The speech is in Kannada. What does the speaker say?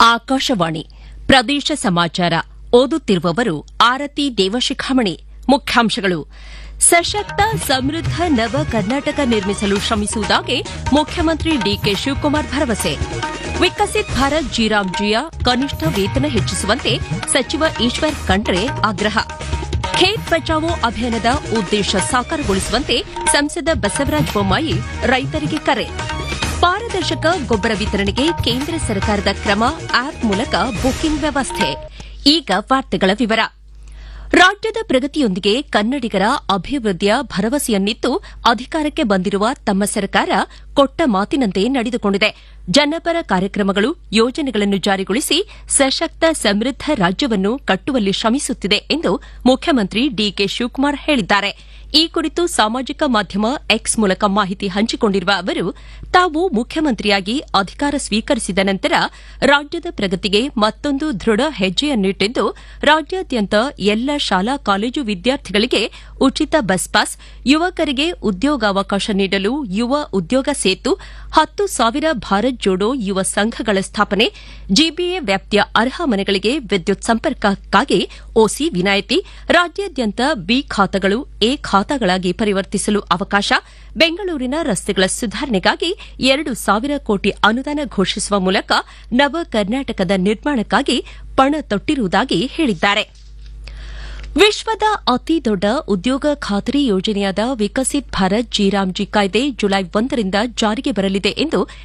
ಆಕಾಶವಾಣಿ ಪ್ರದೇಶ ಸಮಾಚಾರ ಓದುತ್ತಿರುವವರು ಆರತಿ ದೇವಶಿಖಾಮಣಿ ಮುಖ್ಯಾಂಶಗಳು ಸಶಕ್ತ ಸಮೃದ್ಧ ನವ ಕರ್ನಾಟಕ ನಿರ್ಮಿಸಲು ಶ್ರಮಿಸುವುದಾಗಿ ಮುಖ್ಯಮಂತ್ರಿ ಡಿಕೆ ಶಿವಕುಮಾರ್ ಭರವಸೆ ವಿಕಸಿತ್ ಭಾರತ್ ಜಿರಾಮ್ಜಿಯ ಕನಿಷ್ಠ ವೇತನ ಹೆಚ್ಚಿಸುವಂತೆ ಸಚಿವ ಈಶ್ವರ್ ಖಂಡ್ರೆ ಆಗ್ರಹ ಖೇತ್ ಬಚಾವೋ ಅಭಿಯಾನದ ಉದ್ದೇಶ ಸಾಕಾರಗೊಳಿಸುವಂತೆ ಸಂಸದ ಬಸವರಾಜ ಬೊಮ್ಮಾಯಿ ರೈತರಿಗೆ ಕರೆ ಪಾರದರ್ಶಕ ಗೊಬ್ಬರ ವಿತರಣೆಗೆ ಕೇಂದ್ರ ಸರ್ಕಾರದ ಕ್ರಮ ಆಪ್ ಮೂಲಕ ಬುಕಿಂಗ್ ವ್ಯವಸ್ಥೆ ಈಗ ವಾರ್ತೆಗಳ ವಿವರ ರಾಜ್ಯದ ಪ್ರಗತಿಯೊಂದಿಗೆ ಕನ್ನಡಿಗರ ಅಭಿವೃದ್ಧಿಯ ಭರವಸೆಯನ್ನಿತ್ತು ಅಧಿಕಾರಕ್ಕೆ ಬಂದಿರುವ ತಮ್ಮ ಸರ್ಕಾರ ಕೊಟ್ಟ ಮಾತಿನಂತೆ ನಡೆದುಕೊಂಡಿದೆ ಜನಪರ ಕಾರ್ಯಕ್ರಮಗಳು ಯೋಜನೆಗಳನ್ನು ಜಾರಿಗೊಳಿಸಿ ಸಶಕ್ತ ಸಮೃದ್ಧ ರಾಜ್ಯವನ್ನು ಕಟ್ಟುವಲ್ಲಿ ಶ್ರಮಿಸುತ್ತಿದೆ ಎಂದು ಮುಖ್ಯಮಂತ್ರಿ ಡಿಕೆ ಶಿವಕುಮಾರ್ ಹೇಳಿದ್ದಾರೆ ಈ ಕುರಿತು ಸಾಮಾಜಿಕ ಮಾಧ್ಯಮ ಎಕ್ಸ್ ಮೂಲಕ ಮಾಹಿತಿ ಹಂಚಿಕೊಂಡಿರುವ ಅವರು ತಾವು ಮುಖ್ಯಮಂತ್ರಿಯಾಗಿ ಅಧಿಕಾರ ಸ್ವೀಕರಿಸಿದ ನಂತರ ರಾಜ್ಯದ ಪ್ರಗತಿಗೆ ಮತ್ತೊಂದು ದೃಢ ಹೆಜ್ಜೆಯನ್ನಿಟ್ಟಿದ್ದು ರಾಜ್ಯಾದ್ಯಂತ ಎಲ್ಲ ಶಾಲಾ ಕಾಲೇಜು ವಿದ್ಯಾರ್ಥಿಗಳಿಗೆ ಉಚಿತ ಬಸ್ ಪಾಸ್ ಯುವಕರಿಗೆ ಉದ್ಯೋಗಾವಕಾಶ ನೀಡಲು ಯುವ ಉದ್ಯೋಗ ಸೇತು ಹತ್ತು ಸಾವಿರ ಭಾರತ್ ಜೋಡೋ ಯುವ ಸಂಘಗಳ ಸ್ಥಾಪನೆ ಜಿಬಿಎ ವ್ಯಾಪ್ತಿಯ ಅರ್ಹ ಮನೆಗಳಿಗೆ ವಿದ್ಯುತ್ ಸಂಪರ್ಕಕ್ಕಾಗಿ ಒಸಿ ವಿನಾಯಿತಿ ರಾಜ್ಯಾದ್ಯಂತ ಬಿ ಖಾತಾಗಳು ಎ ಖಾತಾಗಳಾಗಿ ಪರಿವರ್ತಿಸಲು ಅವಕಾಶ ಬೆಂಗಳೂರಿನ ರಸ್ತೆಗಳ ಸುಧಾರಣೆಗಾಗಿ ಎರಡು ಸಾವಿರ ಕೋಟಿ ಅನುದಾನ ಘೋಷಿಸುವ ಮೂಲಕ ನವ ಕರ್ನಾಟಕದ ನಿರ್ಮಾಣಕ್ಕಾಗಿ ಪಣ ತೊಟ್ಟಿರುವುದಾಗಿ ಹೇಳಿದ್ದಾರೆ ವಿಶ್ವದ ಅತಿದೊಡ್ಡ ಉದ್ಯೋಗ ಖಾತರಿ ಯೋಜನೆಯಾದ ವಿಕಸಿತ್ ಭಾರತ್ ಜಿರಾಮ್ಜಿ ಕಾಯ್ದೆ ಜುಲೈ ಒಂದರಿಂದ ಜಾರಿಗೆ ಬರಲಿದೆ ಎಂದು